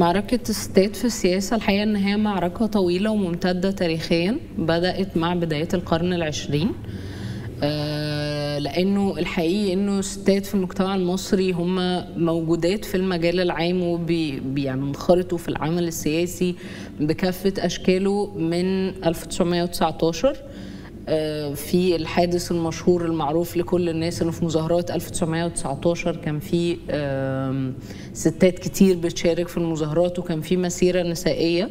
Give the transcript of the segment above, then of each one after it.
معركة الستات في السياسة الحقيقة إن هي معركة طويلة وممتدة تاريخيا بدأت مع بداية القرن العشرين آه، لأنه الحقيقي إنه الستات في المجتمع المصري هم موجودات في المجال العام وبينخرطوا في العمل السياسي بكافة أشكاله من 1919 آه، في الحادث المشهور المعروف لكل الناس انه في مظاهرات 1919 كان في آم، ستات كتير بتشارك في المظاهرات وكان في مسيره نسائيه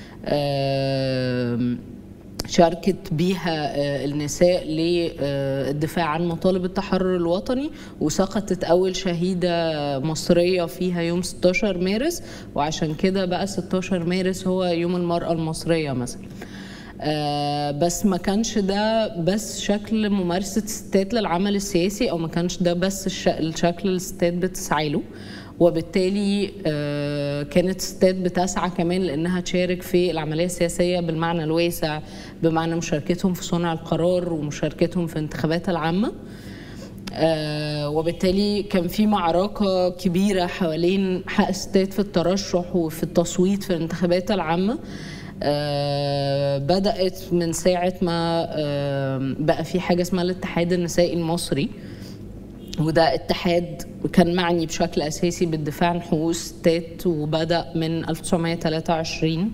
آم، شاركت بيها آه، النساء للدفاع عن مطالب التحرر الوطني وسقطت أول شهيدة مصرية فيها يوم 16 مارس وعشان كده بقى 16 مارس هو يوم المرأة المصرية مثلا آه، بس ما كانش ده بس شكل ممارسة الستات للعمل السياسي أو ما كانش ده بس الش- الشكل اللي الستات بتسعى له وبالتالي آه، كانت الستات بتسعى كمان لأنها تشارك في العملية السياسية بالمعنى الواسع بمعنى مشاركتهم في صنع القرار ومشاركتهم في الانتخابات العامة آه، وبالتالي كان في معركة كبيرة حوالين حق الستات في الترشح وفي التصويت في الانتخابات العامة آه، بدأت من ساعة ما آه، بقى في حاجة اسمها الاتحاد النسائي المصري وده اتحاد كان معني بشكل أساسي بالدفاع عن حقوق الستات وبدأ من 1923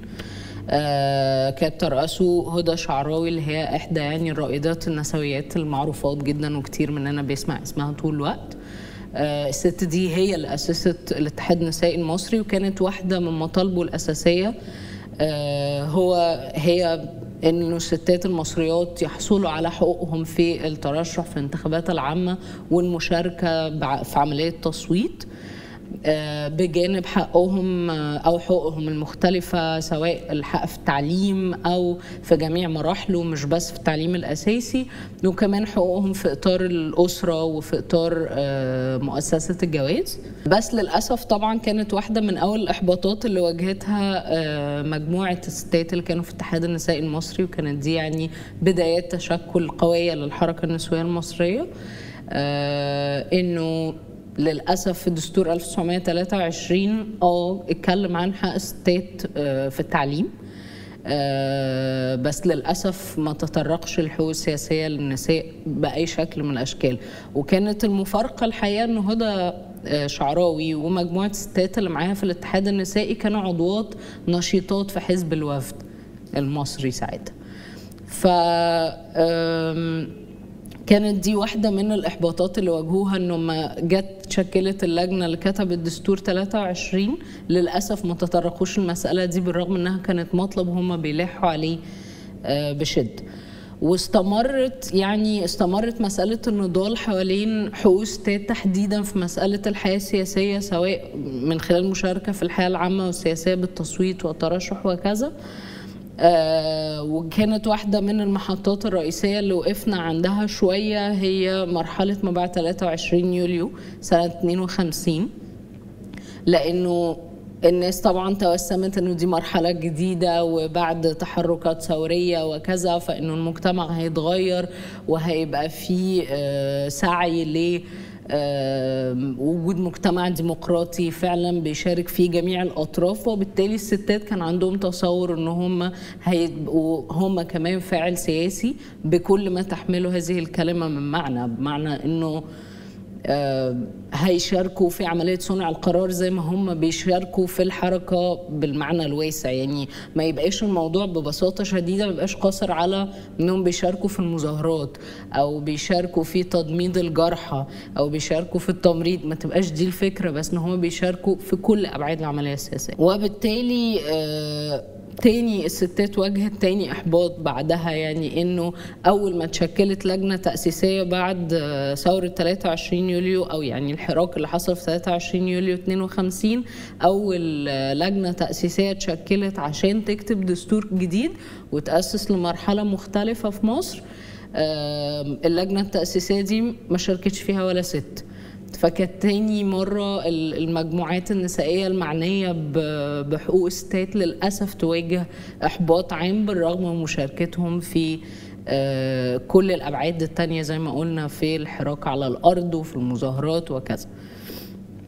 آه كانت ترأسه هدى شعراوي اللي هي إحدى يعني الرائدات النسويات المعروفات جدا وكتير مننا بيسمع اسمها طول الوقت آه الست دي هي اللي أسست الاتحاد النسائي المصري وكانت واحدة من مطالبه الأساسية آه هو هي انه الستات المصريات يحصلوا على حقوقهم في الترشح في الانتخابات العامه والمشاركه بع- في عمليه تصويت آه، بجانب حقهم آه، او حقوقهم المختلفه سواء الحق في التعليم او في جميع مراحله مش بس في التعليم الاساسي وكمان حقوقهم في اطار الاسره وفي اطار آه، مؤسسه الجواز بس للاسف طبعا كانت واحده من اول الاحباطات اللي واجهتها آه، مجموعه الستات اللي كانوا في اتحاد النساء المصري وكانت دي يعني بدايات تشكل قويه للحركه النسويه المصريه آه، انه للاسف في دستور 1923 اه اتكلم عن حق الستات آه، في التعليم آه، بس للاسف ما تطرقش الحقوق السياسيه للنساء باي شكل من الاشكال وكانت المفارقه الحقيقه ان هدى آه، شعراوي ومجموعه الستات اللي معاها في الاتحاد النسائي كانوا عضوات نشيطات في حزب الوفد المصري ساعتها ف آم، كانت دي واحدة من الإحباطات اللي واجهوها إنه ما جت شكلت اللجنة اللي كتبت دستور 23 للأسف ما تطرقوش المسألة دي بالرغم إنها كانت مطلب هم بيلحوا عليه آه، بشدة واستمرت يعني استمرت مسألة النضال حوالين حقوق الستات تحديدا في مسألة الحياة السياسية سواء من خلال المشاركة في الحياة العامة والسياسية بالتصويت والترشح وكذا آه وكانت واحدة من المحطات الرئيسية اللي وقفنا عندها شوية هي مرحلة ما بعد 23 يوليو سنة 52 لأنه الناس طبعا توسمت انه دي مرحله جديده وبعد تحركات ثوريه وكذا فانه المجتمع هيتغير وهيبقى فيه آه، سعي ل آه، وجود مجتمع ديمقراطي فعلا بيشارك فيه جميع الاطراف وبالتالي الستات كان عندهم تصور ان هم هيبقوا هم كمان فاعل سياسي بكل ما تحمله هذه الكلمه من معنى بمعنى انه آه، هيشاركوا في عملية صنع القرار زي ما هم بيشاركوا في الحركة بالمعنى الواسع يعني ما يبقاش الموضوع ببساطة شديدة ما يبقاش قاصر على انهم بيشاركوا في المظاهرات او بيشاركوا في تضميد الجرحى او بيشاركوا في التمريض ما تبقاش دي الفكرة بس ان هم بيشاركوا في كل ابعاد العملية السياسية وبالتالي آه تاني الستات واجهت تاني احباط بعدها يعني انه اول ما اتشكلت لجنه تاسيسيه بعد آه، ثوره 23 يوليو او يعني الحراك اللي حصل في 23 يوليو 52 اول آه، لجنه تاسيسيه اتشكلت عشان تكتب دستور جديد وتاسس لمرحله مختلفه في مصر آم، اللجنه التاسيسيه دي ما شاركتش فيها ولا ست فكانت تاني مرة ال- المجموعات النسائية المعنية ب- بحقوق الستات للأسف تواجه إحباط عام بالرغم من مشاركتهم في آه، كل الأبعاد التانية زي ما قلنا في الحراك على الأرض وفي المظاهرات وكذا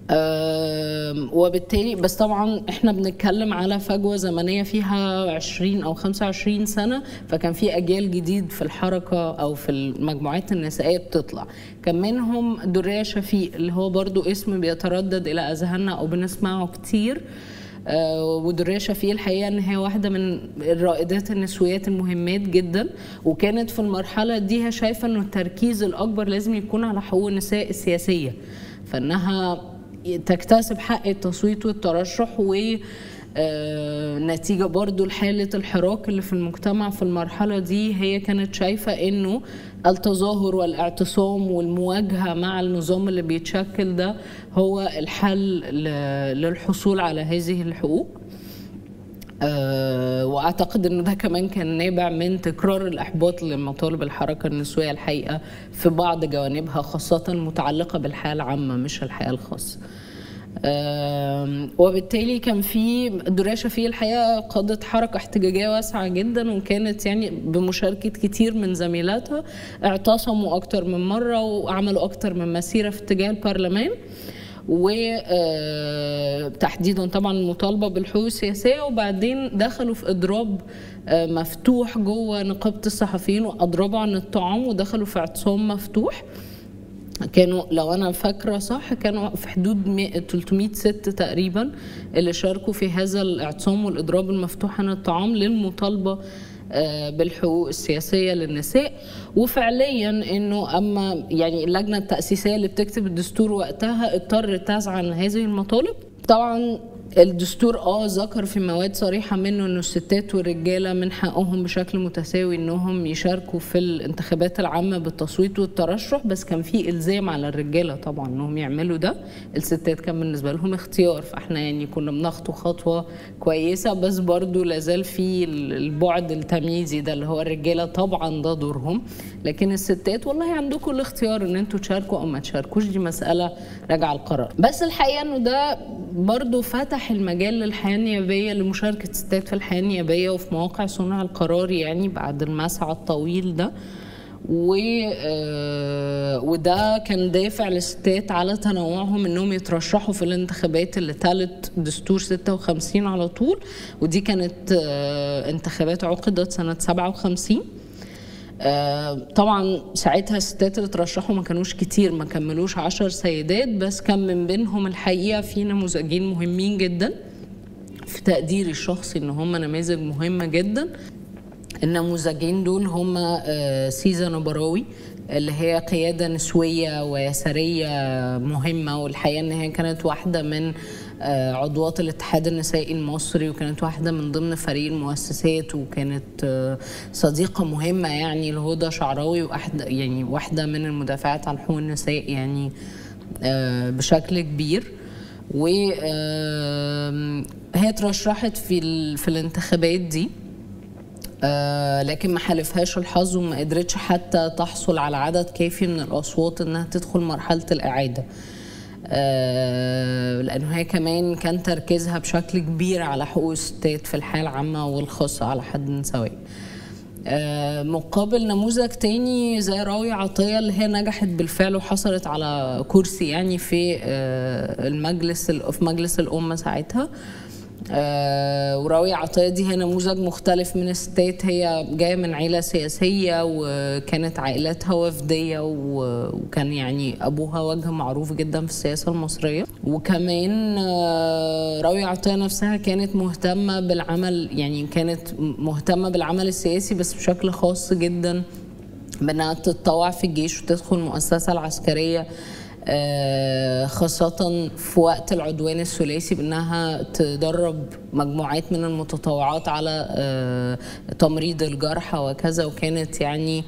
آم، وبالتالي بس طبعا احنا بنتكلم على فجوه زمنيه فيها 20 او 25 سنه فكان في اجيال جديد في الحركه او في المجموعات النسائيه بتطلع كان منهم دريه شفيق اللي هو برضو اسم بيتردد الى اذهاننا او بنسمعه كتير آه، ودرية شفيق الحقيقة إن هي واحدة من الرائدات النسويات المهمات جدا وكانت في المرحلة دي هي شايفة إنه التركيز الأكبر لازم يكون على حقوق النساء السياسية فإنها تكتسب حق التصويت والترشح و آه، نتيجة برضو لحالة الحراك اللي في المجتمع في المرحلة دي هي كانت شايفة انه التظاهر والاعتصام والمواجهة مع النظام اللي بيتشكل ده هو الحل ل- للحصول على هذه الحقوق أه واعتقد انه ده كمان كان نابع من تكرار الاحباط لمطالب الحركه النسويه الحقيقه في بعض جوانبها خاصه متعلقه بالحياه العامه مش الحياه الخاصه. آم، وبالتالي كان في دريا شفيق الحقيقه قادت حركه احتجاجيه واسعه جدا وكانت يعني بمشاركه كتير من زميلاتها اعتصموا اكتر من مره وعملوا اكتر من مسيره في اتجاه البرلمان وتحديدا طبعا مطالبه بالحقوق السياسيه وبعدين دخلوا في اضراب آه، مفتوح جوه نقابه الصحفيين واضربوا عن الطعام ودخلوا في اعتصام مفتوح كانوا لو انا فاكره صح كانوا في حدود 100 300 ست تقريبا اللي شاركوا في هذا الاعتصام والاضراب المفتوح عن الطعام للمطالبه آه، بالحقوق السياسيه للنساء وفعليا انه اما يعني اللجنه التاسيسيه اللي بتكتب الدستور وقتها اضطرت تسعى عن هذه المطالب طبعا الدستور اه ذكر في مواد صريحه منه انه الستات والرجاله من حقهم بشكل متساوي انهم يشاركوا في الانتخابات العامه بالتصويت والترشح بس كان في الزام على الرجاله طبعا انهم يعملوا ده الستات كان بالنسبه لهم اختيار فاحنا يعني كنا بنخطو خطوه كويسه بس برضو لازال في البعد التمييزي ده اللي هو الرجاله طبعا ده دورهم لكن الستات والله عندكم الاختيار ان انتوا تشاركوا او ما تشاركوش دي مساله راجعه القرار بس الحقيقه انه ده برضو فتح المجال للحياه النيابيه لمشاركه الستات في الحياه النيابيه وفي مواقع صنع القرار يعني بعد المسعى الطويل ده و آه، وده كان دافع للستات على تنوعهم انهم يترشحوا في الانتخابات اللي تلت دستور 56 على طول ودي كانت آه، انتخابات عقدت سنه 57 آه، طبعا ساعتها الستات اللي ترشحوا ما كانوش كتير ما كملوش عشر سيدات بس كان من بينهم الحقيقه في نموذجين مهمين جدا في تقديري الشخصي ان هم نماذج مهمه جدا النموذجين دول هم آه، سيزا نبراوي اللي هي قيادة نسوية ويسارية مهمة والحقيقة ان هي كانت واحدة من آه، عضوات الاتحاد النسائي المصري وكانت واحدة من ضمن فريق المؤسسات وكانت آه، صديقة مهمة يعني لهدى شعراوي واحدة يعني واحدة من المدافعات عن حقوق النساء يعني آه، بشكل كبير وهي ترشحت في ال- في الانتخابات دي آه، لكن ما حالفهاش الحظ وما قدرتش حتى تحصل على عدد كافي من الأصوات إنها تدخل مرحلة الإعادة آه، لأنه هي كمان كان تركيزها بشكل كبير على حقوق الستات في الحياة العامة والخاصة على حد سواء آه، مقابل نموذج تاني زي راوية عطية اللي هي نجحت بالفعل وحصلت على كرسي يعني في آه، المجلس ال- في مجلس الأمة ساعتها آه، وراوية عطية دي هي نموذج مختلف من الستات هي جاية من عيلة سياسية وكانت عائلتها وفدية و- وكان يعني أبوها وجه معروف جدا في السياسة المصرية وكمان آه، راوية عطية نفسها كانت مهتمة بالعمل يعني كانت مهتمة بالعمل السياسي بس بشكل خاص جدا بانها تتطوع في الجيش وتدخل المؤسسه العسكريه آه، خاصة في وقت العدوان الثلاثي بأنها تدرب مجموعات من المتطوعات على آه، تمريض الجرحى وكذا وكانت يعني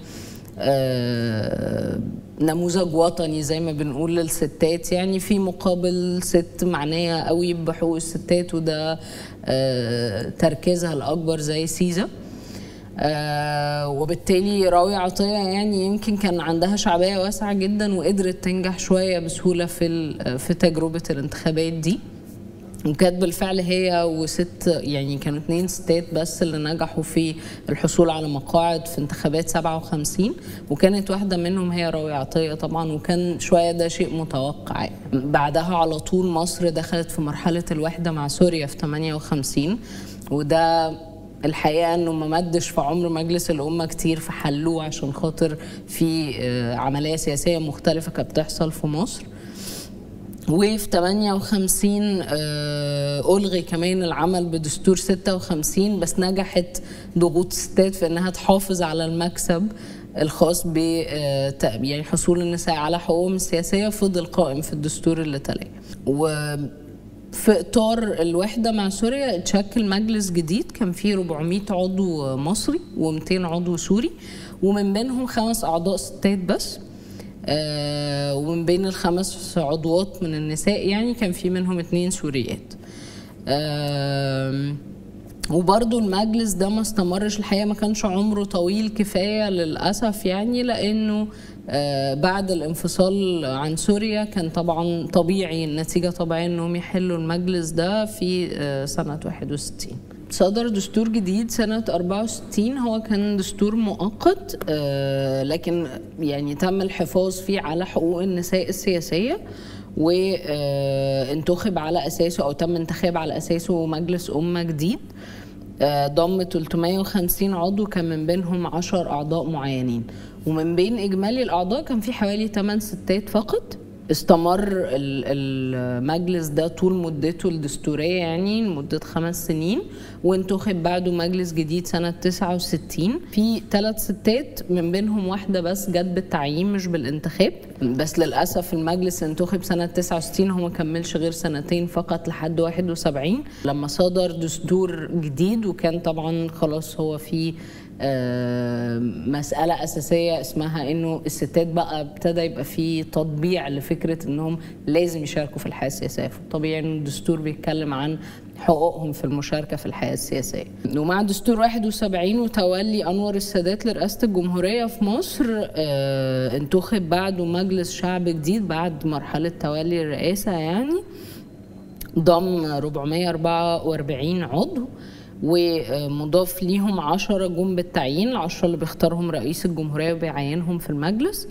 آه، نموذج وطني زي ما بنقول للستات يعني في مقابل ست معنية قوي بحقوق الستات وده آه، تركيزها الأكبر زي سيزا آه وبالتالي راوية عطية يعني يمكن كان عندها شعبية واسعة جدا وقدرت تنجح شوية بسهولة في ال- في تجربة الانتخابات دي وكانت بالفعل هي وست يعني كانوا اتنين ستات بس اللي نجحوا في الحصول على مقاعد في انتخابات 57 وكانت واحدة منهم هي راوية عطية طبعا وكان شوية ده شيء متوقع يعني. بعدها على طول مصر دخلت في مرحلة الوحدة مع سوريا في 58 وده الحقيقه انه ما مدش في عمر مجلس الامه كتير فحلوه عشان خاطر في عمليه سياسيه مختلفه كانت بتحصل في مصر وفي 58 ألغي كمان العمل بدستور 56 بس نجحت ضغوط الستات في انها تحافظ على المكسب الخاص ب يعني حصول النساء على حقوقهم السياسيه فضل قائم في الدستور اللي تلاه و في اطار الوحده مع سوريا اتشكل مجلس جديد كان فيه 400 عضو مصري و200 عضو سوري ومن بينهم خمس اعضاء ستات بس آه ومن بين الخمس عضوات من النساء يعني كان في منهم اتنين سوريات آه وبرضو المجلس ده ما استمرش الحقيقه ما كانش عمره طويل كفايه للاسف يعني لانه آه بعد الانفصال عن سوريا كان طبعا طبيعي النتيجه طبيعيه انهم يحلوا المجلس ده في آه سنه 61 صدر دستور جديد سنة 64 هو كان دستور مؤقت آه لكن يعني تم الحفاظ فيه على حقوق النساء السياسية وانتخب على أساسه أو تم انتخاب على أساسه مجلس أمة جديد ضم 350 عضو كان من بينهم 10 أعضاء معينين ومن بين إجمالي الأعضاء كان في حوالي 8 ستات فقط استمر المجلس ده طول مدته الدستورية يعني لمدة خمس سنين وانتخب بعده مجلس جديد سنة 69 في ثلاث ستات من بينهم واحدة بس جت بالتعيين مش بالانتخاب بس للأسف المجلس انتخب سنة 69 هو ما كملش غير سنتين فقط لحد 71 لما صدر دستور جديد وكان طبعا خلاص هو في مسألة أساسية اسمها إنه الستات بقى ابتدى يبقى في تطبيع لفكرة إنهم لازم يشاركوا في الحياة السياسية فطبيعي إنه الدستور بيتكلم عن حقوقهم في المشاركة في الحياة السياسية ومع دستور 71 وتولي أنور السادات لرئاسة الجمهورية في مصر اه انتخب بعده مجلس شعب جديد بعد مرحلة تولي الرئاسة يعني ضم 444 عضو ومضاف ليهم 10 جم بالتعيين العشرة اللي بيختارهم رئيس الجمهورية وبيعينهم في المجلس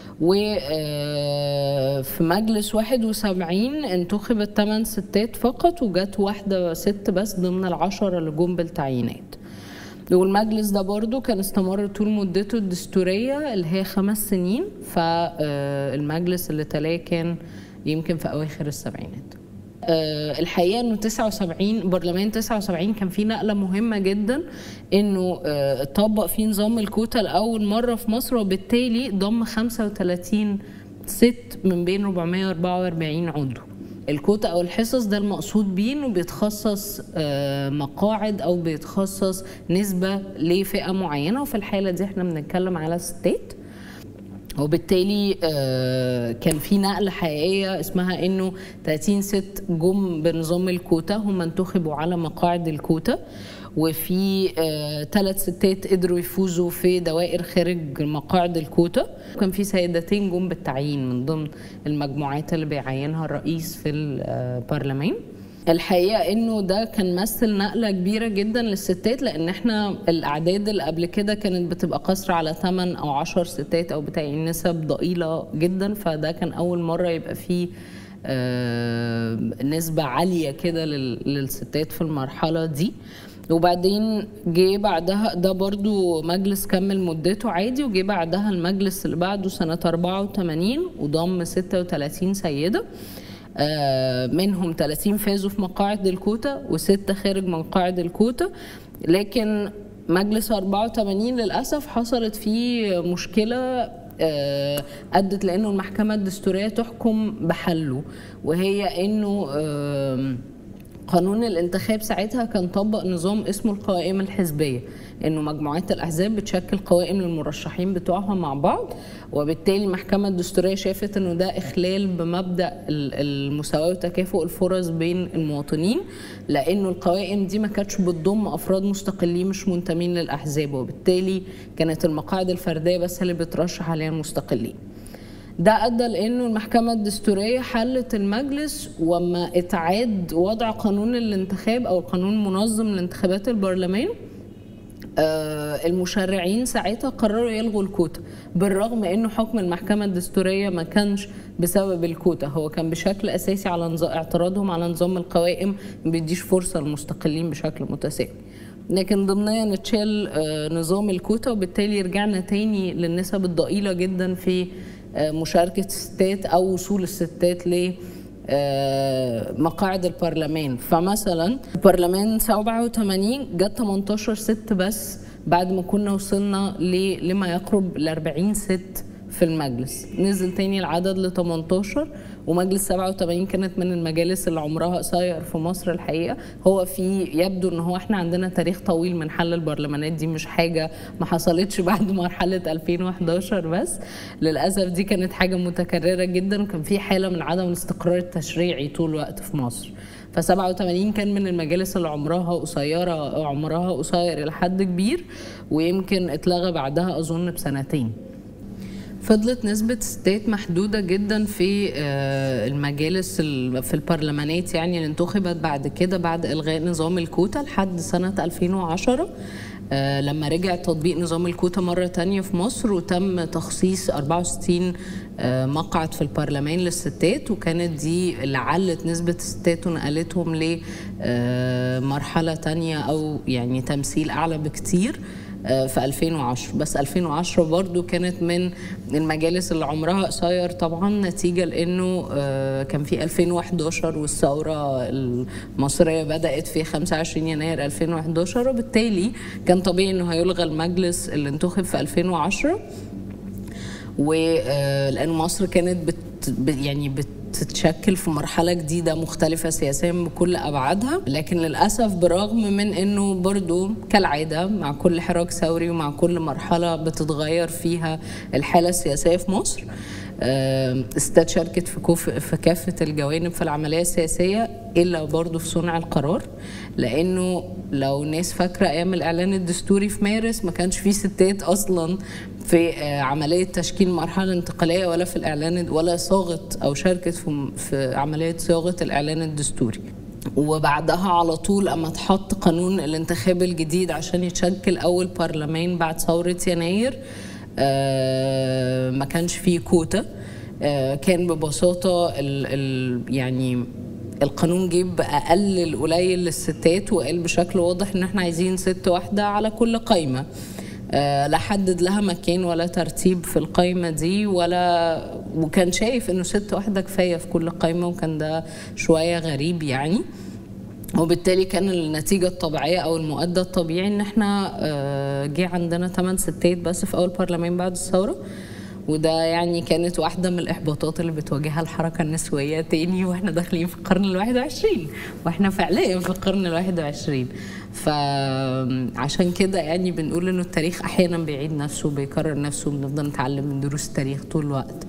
وفي مجلس 71 انتخبت 8 ستات فقط وجت واحدة ست بس ضمن العشرة اللي جم بالتعيينات والمجلس ده برضو كان استمر طول مدته الدستورية اللي هي خمس سنين فالمجلس اللي تلاه كان يمكن في أواخر السبعينات أه الحقيقه انه 79 برلمان 79 كان فيه نقله مهمه جدا انه أه طبق فيه نظام الكوتا لاول مره في مصر وبالتالي ضم 35 ست من بين 444 عضو الكوتا او الحصص ده المقصود بيه انه بيتخصص أه مقاعد او بيتخصص نسبه لفئه معينه وفي الحاله دي احنا بنتكلم على ستات وبالتالي كان في نقله حقيقيه اسمها انه 30 ست جم بنظام الكوتا هم انتخبوا على مقاعد الكوتا وفي ثلاث ستات قدروا يفوزوا في دوائر خارج مقاعد الكوتا وكان في سيدتين جم بالتعيين من ضمن المجموعات اللي بيعينها الرئيس في البرلمان الحقيقه انه ده كان مثل نقله كبيره جدا للستات لان احنا الاعداد اللي قبل كده كانت بتبقى قصر على 8 او 10 ستات او بتاعي نسب ضئيله جدا فده كان اول مره يبقى فيه آه نسبه عاليه كده للستات في المرحله دي وبعدين جه بعدها ده برضو مجلس كمل مدته عادي وجه بعدها المجلس اللي بعده سنة 84 وضم 36 سيدة منهم 30 فازوا في مقاعد الكوتا وستة خارج مقاعد الكوتا لكن مجلس 84 للأسف حصلت فيه مشكلة أدت لأنه المحكمة الدستورية تحكم بحله وهي أنه قانون الانتخاب ساعتها كان طبق نظام اسمه القوائم الحزبيه انه مجموعات الاحزاب بتشكل قوائم للمرشحين بتوعها مع بعض وبالتالي المحكمه الدستوريه شافت انه ده اخلال بمبدا المساواه وتكافؤ الفرص بين المواطنين لانه القوائم دي ما كانتش بتضم افراد مستقلين مش منتمين للاحزاب وبالتالي كانت المقاعد الفرديه بس اللي بترشح عليها المستقلين ده ادى لانه المحكمه الدستوريه حلت المجلس وما اتعاد وضع قانون الانتخاب او القانون المنظم لانتخابات البرلمان آه، المشرعين ساعتها قرروا يلغوا الكوتا بالرغم انه حكم المحكمه الدستوريه ما كانش بسبب الكوتا هو كان بشكل اساسي على نظام اعتراضهم على نظام القوائم ما بيديش فرصه للمستقلين بشكل متساوي لكن ضمنيا اتشال آه، نظام الكوتا وبالتالي رجعنا تاني للنسب الضئيله جدا في آه، مشاركه الستات او وصول الستات ل آه، مقاعد البرلمان فمثلا البرلمان 87 جت 18 ست بس بعد ما كنا وصلنا ل- لما يقرب ل 40 ست في المجلس نزل تاني العدد ل 18 ومجلس 87 كانت من المجالس اللي عمرها قصير في مصر الحقيقه هو في يبدو ان هو احنا عندنا تاريخ طويل من حل البرلمانات دي مش حاجه ما حصلتش بعد مرحله 2011 بس للاسف دي كانت حاجه متكرره جدا وكان في حاله من عدم الاستقرار التشريعي طول الوقت في مصر ف 87 كان من المجالس اللي عمرها قصيره عمرها قصير الى حد كبير ويمكن اتلغى بعدها اظن بسنتين فضلت نسبة ستات محدودة جدا في آه، المجالس ال- في البرلمانات يعني اللي انتخبت بعد كده بعد إلغاء نظام الكوتا لحد سنة 2010 آه، لما رجع تطبيق نظام الكوتا مرة تانية في مصر وتم تخصيص 64 آه، مقعد في البرلمان للستات وكانت دي اللي علت نسبة الستات ونقلتهم لمرحلة تانية أو يعني تمثيل أعلى بكتير آه، في 2010 بس 2010 برضو كانت من المجالس اللي عمرها قصير طبعا نتيجة لأنه آه، كان في 2011 والثورة المصرية بدأت في 25 يناير 2011 وبالتالي كان طبيعي أنه هيلغى المجلس اللي انتخب في 2010 ولأن مصر كانت بت ب- يعني بتتشكل في مرحلة جديدة مختلفة سياسيا بكل أبعادها لكن للأسف برغم من أنه برضو كالعادة مع كل حراك ثوري ومع كل مرحلة بتتغير فيها الحالة السياسية في مصر آه، الستات شاركت في كوف في كافة الجوانب في العملية السياسية إلا برضو في صنع القرار لأنه لو ناس فاكرة أيام الإعلان الدستوري في مارس ما كانش فيه ستات أصلا في آه، عملية تشكيل مرحلة انتقالية ولا في الإعلان ولا صاغت أو شاركت في في عملية صياغة الإعلان الدستوري وبعدها على طول اما اتحط قانون الانتخاب الجديد عشان يتشكل اول برلمان بعد ثوره يناير آه، ما كانش فيه كوتا آه، كان ببساطه ال ال يعني القانون جه باقل القليل للستات وقال بشكل واضح ان احنا عايزين ست واحده على كل قايمه آه، لا حدد لها مكان ولا ترتيب في القايمة دي ولا وكان شايف انه ست واحدة كفاية في كل قايمة وكان ده شوية غريب يعني وبالتالي كان النتيجة الطبيعية أو المؤدى الطبيعي إن إحنا آه، جه عندنا 8 ستات بس في أول برلمان بعد الثورة وده يعني كانت واحدة من الإحباطات اللي بتواجهها الحركة النسوية تاني وإحنا داخلين في القرن الواحد وعشرين وإحنا فعليا في القرن الواحد وعشرين فعشان كده يعني بنقول إنه التاريخ أحيانا بيعيد نفسه وبيكرر نفسه وبنفضل نتعلم من دروس التاريخ طول الوقت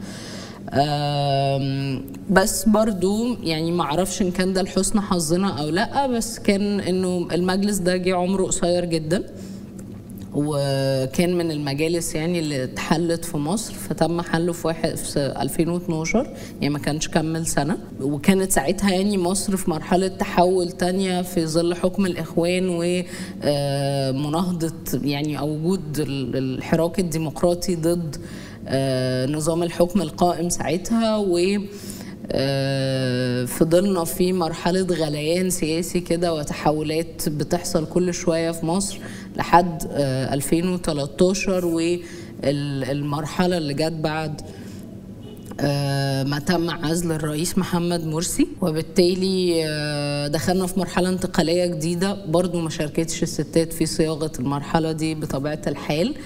آم، بس برضو يعني ما اعرفش ان كان ده لحسن حظنا او لا بس كان انه المجلس ده جه عمره قصير جدا وكان من المجالس يعني اللي اتحلت في مصر فتم حله في واحد في 2012 يعني ما كانش كمل سنه وكانت ساعتها يعني مصر في مرحله تحول تانية في ظل حكم الاخوان ومناهضه يعني او وجود ال- الحراك الديمقراطي ضد آه، نظام الحكم القائم ساعتها و آه، فضلنا في مرحلة غليان سياسي كده وتحولات بتحصل كل شوية في مصر لحد آه، 2013 والمرحلة اللي جت بعد آه، ما تم عزل الرئيس محمد مرسي وبالتالي آه، دخلنا في مرحلة انتقالية جديدة برضو ما شاركتش الستات في صياغة المرحلة دي بطبيعة الحال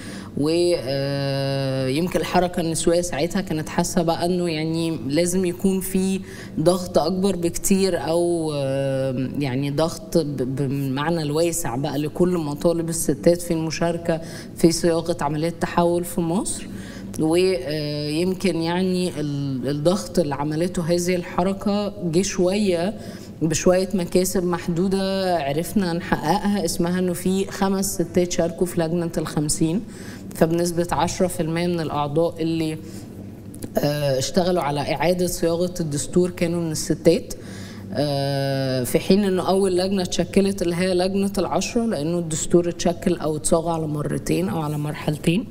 ويمكن الحركة النسوية ساعتها كانت حاسة بقى انه يعني لازم يكون في ضغط اكبر بكتير او آه، يعني ضغط ب- بالمعنى الواسع بقى لكل مطالب الستات في المشاركة في صياغة عملية تحول في مصر ويمكن يعني ال- الضغط اللي عملته هذه الحركة جه شوية بشوية مكاسب محدودة عرفنا نحققها اسمها انه في خمس ستات شاركوا في لجنة الخمسين فبنسبة عشرة في المية من الأعضاء اللي اشتغلوا على إعادة صياغة الدستور كانوا من الستات في حين انه اول لجنه اتشكلت اللي هي لجنه العشره لانه الدستور اتشكل او اتصاغ على مرتين او على مرحلتين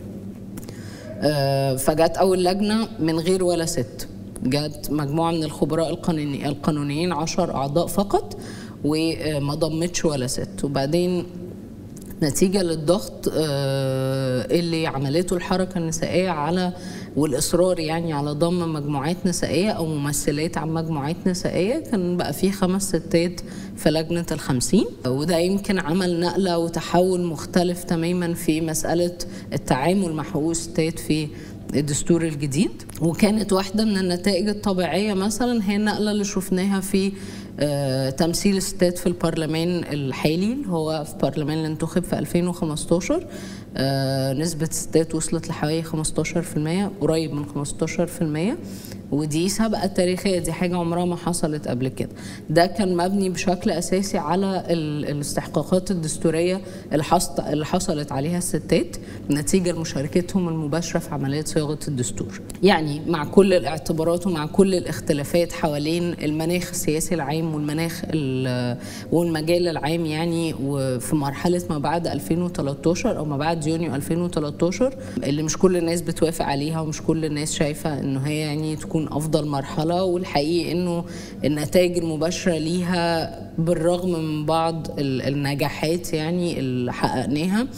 فجت اول لجنه من غير ولا ست جت مجموعه من الخبراء القانوني القانونيين عشر اعضاء فقط وما ضمتش ولا ست وبعدين نتيجة للضغط اللي عملته الحركة النسائية على والإصرار يعني على ضم مجموعات نسائية أو ممثلات عن مجموعات نسائية كان بقى في خمس ستات في لجنة الخمسين وده يمكن عمل نقلة وتحول مختلف تماما في مسألة التعامل مع حقوق الستات في الدستور الجديد وكانت واحدة من النتائج الطبيعية مثلا هي النقلة اللي شفناها في آه تمثيل الستات في البرلمان الحالي اللي هو في البرلمان اللي انتخب في 2015 آه نسبة الستات وصلت لحوالي 15% قريب من 15% ودي سابقة تاريخية دي حاجة عمرها ما حصلت قبل كده ده كان مبني بشكل أساسي على الاستحقاقات الدستورية اللي حصلت عليها الستات نتيجة لمشاركتهم المباشرة في عملية صياغة الدستور يعني مع كل الاعتبارات ومع كل الاختلافات حوالين المناخ السياسي العام والمناخ والمجال العام يعني وفي مرحلة ما بعد 2013 أو ما بعد يونيو 2013 اللي مش كل الناس بتوافق عليها ومش كل الناس شايفة إنه هي يعني تكون افضل مرحله والحقيقي انه النتائج المباشره ليها بالرغم من بعض النجاحات يعني اللي حققناها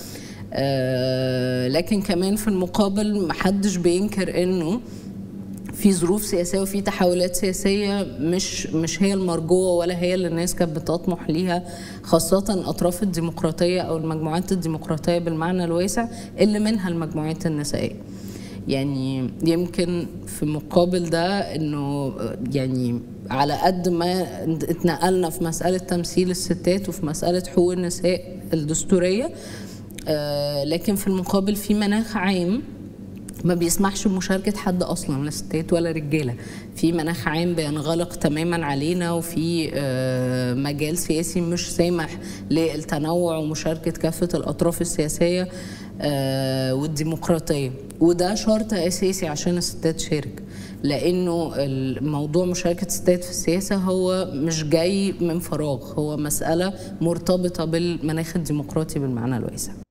آه لكن كمان في المقابل محدش بينكر انه في ظروف سياسيه وفي تحولات سياسيه مش مش هي المرجوه ولا هي اللي الناس كانت بتطمح ليها خاصه الاطراف الديمقراطيه او المجموعات الديمقراطيه بالمعنى الواسع اللي منها المجموعات النسائيه. يعني يمكن في مقابل ده انه يعني على قد ما اتنقلنا في مساله تمثيل الستات وفي مساله حقوق النساء الدستوريه آه لكن في المقابل في مناخ عام ما بيسمحش بمشاركة حد أصلا لا ستات ولا رجالة في مناخ عام بينغلق تماما علينا وفي آه مجال سياسي مش سامح للتنوع ومشاركة كافة الأطراف السياسية آه والديمقراطية وده شرط أساسي عشان الستات تشارك لأنه الموضوع مشاركة الستات في السياسة هو مش جاي من فراغ هو مسألة مرتبطة بالمناخ الديمقراطي بالمعنى الواسع